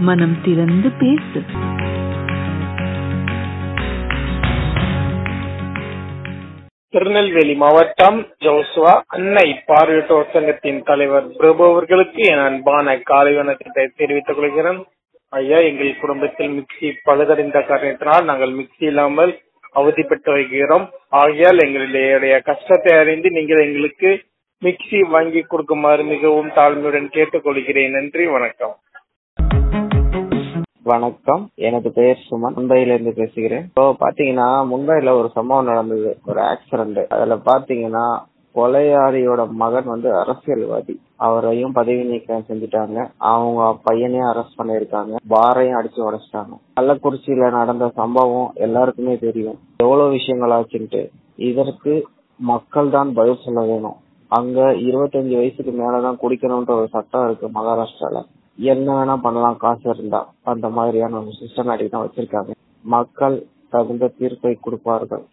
மனம் திறந்து பேசு திருநெல்வேலி மாவட்டம் ஜோசுவா அன்னை பார்வையிட்டோர் சங்கத்தின் தலைவர் பிரபு அவர்களுக்கு என் அன்பான காலை வணக்கத்தை தெரிவித்துக் கொள்கிறேன் ஐயா எங்கள் குடும்பத்தில் மிக்சி பழுதடைந்த காரணத்தினால் நாங்கள் மிக்சி இல்லாமல் அவதிப்பட்டு வருகிறோம் ஆகையால் எங்களுடைய கஷ்டத்தை அறிந்து நீங்கள் எங்களுக்கு மிக்சி வாங்கி கொடுக்குமாறு மிகவும் தாழ்மையுடன் கேட்டுக்கொள்கிறேன் நன்றி வணக்கம் வணக்கம் எனக்கு பெயர் சுமன் மும்பையில இருந்து பேசுகிறேன் இப்போ பாத்தீங்கன்னா மும்பைல ஒரு சம்பவம் நடந்தது ஒரு ஆக்சிடென்ட் அதுல பாத்தீங்கன்னா கொலையாளியோட மகன் வந்து அரசியல்வாதி அவரையும் பதவி நீக்கம் செஞ்சுட்டாங்க அவங்க பையனையும் அரெஸ்ட் பண்ணிருக்காங்க பாரையும் அடிச்சு உடைச்சிட்டாங்க கள்ளக்குறிச்சியில நடந்த சம்பவம் எல்லாருக்குமே தெரியும் எவ்வளவு விஷயங்கள் ஆச்சுன்ட்டு இதற்கு மக்கள் தான் பதில் சொல்ல வேணும் அங்க இருபத்தஞ்சு வயசுக்கு மேலதான் குடிக்கணும்ன்ற ஒரு சட்டம் இருக்கு மகாராஷ்டிரால என்ன வேணா பண்ணலாம் காசு இருந்தா அந்த மாதிரியான ஒரு சிஸ்டமேட்டிக் தான் வச்சிருக்காங்க மக்கள் தகுந்த தீர்ப்பை கொடுப்பார்கள்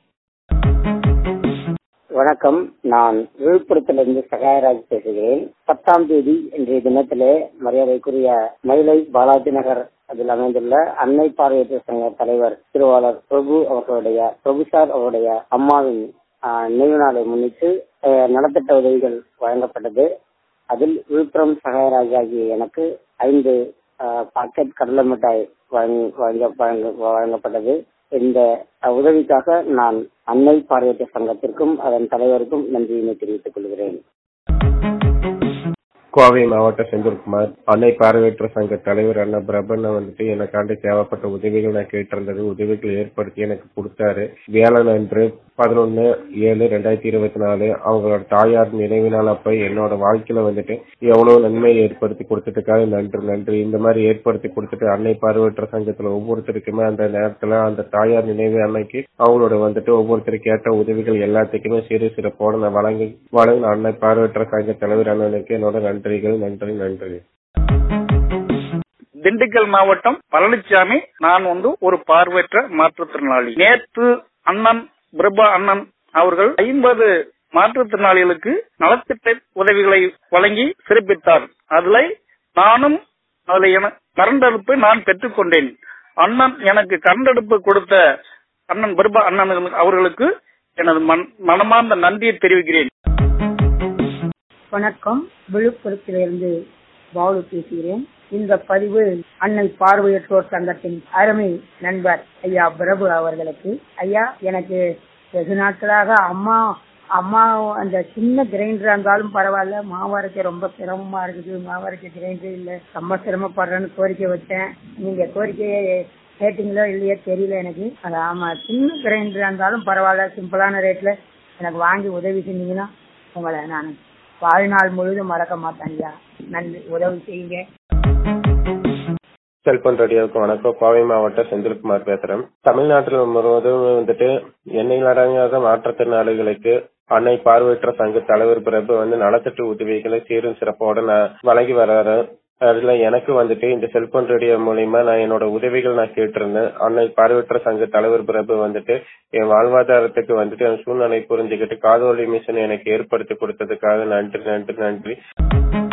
வணக்கம் நான் விழுப்புரத்திலிருந்து சகாயராஜ் பேசுகிறேன் பத்தாம் தேதி இன்றைய தினத்திலே மரியாதைக்குரிய மயிலை பாலாஜி நகர் அதில் அமைந்துள்ள அன்னை பார்வையற்ற சங்க தலைவர் திருவாளர் பிரபு அவர்களுடைய பிரபு சார் அவருடைய அம்மாவின் நினைவு நாளை முன்னிட்டு நலத்திட்ட உதவிகள் வழங்கப்பட்டது அதில் விழுப்புரம் சகாயராஜ் ஆகிய எனக்கு ஐந்து பாக்கெட் கடலை மிட்டாய் வழங்கப்பட்டது இந்த உதவிக்காக நான் அன்னை பார்வையற்ற சங்கத்திற்கும் அதன் தலைவருக்கும் நன்றியினை தெரிவித்துக் கொள்கிறேன் கோவை மாவட்ட செந்தில்குமார் அன்னை பார்வையற்ற சங்க தலைவர் அண்ணா பிரபண்ண வந்துட்டு எனக்காண்டி தேவைப்பட்ட உதவிகள் நான் கேட்டிருந்தது உதவிகள் ஏற்படுத்தி எனக்கு கொடுத்தாரு வேலன் அன்று பதினொன்னு ஏழு ரெண்டாயிரத்தி இருபத்தி நாலு அவங்களோட தாயார் நினைவு நாள் அப்ப என்னோட வாழ்க்கையில வந்துட்டு எவ்வளவு நன்மை ஏற்படுத்தி கொடுத்ததுக்காக நன்றி நன்றி இந்த மாதிரி ஏற்படுத்தி கொடுத்துட்டு அன்னை பார்வையற்ற சங்கத்துல ஒவ்வொருத்தருக்குமே அந்த நேரத்துல அந்த தாயார் நினைவு அன்னைக்கு அவங்களோட வந்துட்டு ஒவ்வொருத்தருக்கு கேட்ட உதவிகள் எல்லாத்துக்குமே சிறு சிறப்போட நான் வழங்கி வழங்கின அன்னை பார்வையற்ற சங்க தலைவர் அண்ணனுக்கு என்னோட நன்றிகள் நன்றி நன்றி திண்டுக்கல் மாவட்டம் பழனிசாமி நான் வந்து ஒரு பார்வையற்ற மாற்றுத்திறனாளி நேற்று அண்ணன் பிரபா அண்ணன் அவர்கள் ஐம்பது மாற்றுத்திறனாளிகளுக்கு நலத்திட்ட உதவிகளை வழங்கி சிறப்பித்தார் அதுல நானும் அதுல கரண்டடுப்பு நான் பெற்றுக்கொண்டேன் அண்ணன் எனக்கு கரண்டடுப்பு கொடுத்த அண்ணன் பிரபா அண்ணன் அவர்களுக்கு எனது மனமார்ந்த நன்றியை தெரிவிக்கிறேன் வணக்கம் விழுப்புரத்திலிருந்து பாலு பேசுகிறேன் இந்த பதிவு அன்னை பார்வையற்றோர் சங்கத்தின் அருமை நண்பர் ஐயா பிரபு அவர்களுக்கு ஐயா எனக்கு வெகு நாட்களாக அம்மா அம்மா அந்த சின்ன கிரைண்டரா இருந்தாலும் பரவாயில்ல மாவரைக்க ரொம்ப சிரமமா இருக்குது மாவரைக்க கிரைண்டர் இல்ல ரொம்ப சிரமப்படுறேன்னு கோரிக்கை வச்சேன் நீங்க கோரிக்கையை கேட்டீங்களோ இல்லையோ தெரியல எனக்கு அது ஆமா சின்ன கிரைண்டரா இருந்தாலும் பரவாயில்ல சிம்பிளான ரேட்ல எனக்கு வாங்கி உதவி செஞ்சீங்கன்னா உங்களை நான் வாழ்நாள் முழுதும் மறக்க மாட்டேன் ஐயா நன்றி உதவி செய்யுங்க செல்போன் ரேடியோவுக்கு வணக்கம் கோவை மாவட்ட செந்தில்குமார் பேசுறேன் தமிழ்நாட்டில் முழுவதும் வந்துட்டு எண்ணெயில் அடங்காத மாற்றுத்திறனாளிகளுக்கு அன்னை பார்வையற்ற சங்க தலைவர் பிரபு வந்து நலத்திட்ட உதவிகளை சீரும் சிறப்போட நான் வழங்கி வர்றாரு அதுல எனக்கு வந்துட்டு இந்த செல்போன் ரேடியோ மூலியமா நான் என்னோட உதவிகள் நான் கேட்டிருந்தேன் அன்னை பார்வையற்ற சங்க தலைவர் பிரபு வந்துட்டு என் வாழ்வாதாரத்துக்கு வந்துட்டு என் சூழ்நிலை புரிஞ்சுக்கிட்டு காதோலி மிஷின் எனக்கு ஏற்படுத்தி கொடுத்ததுக்காக நன்றி நன்றி நன்றி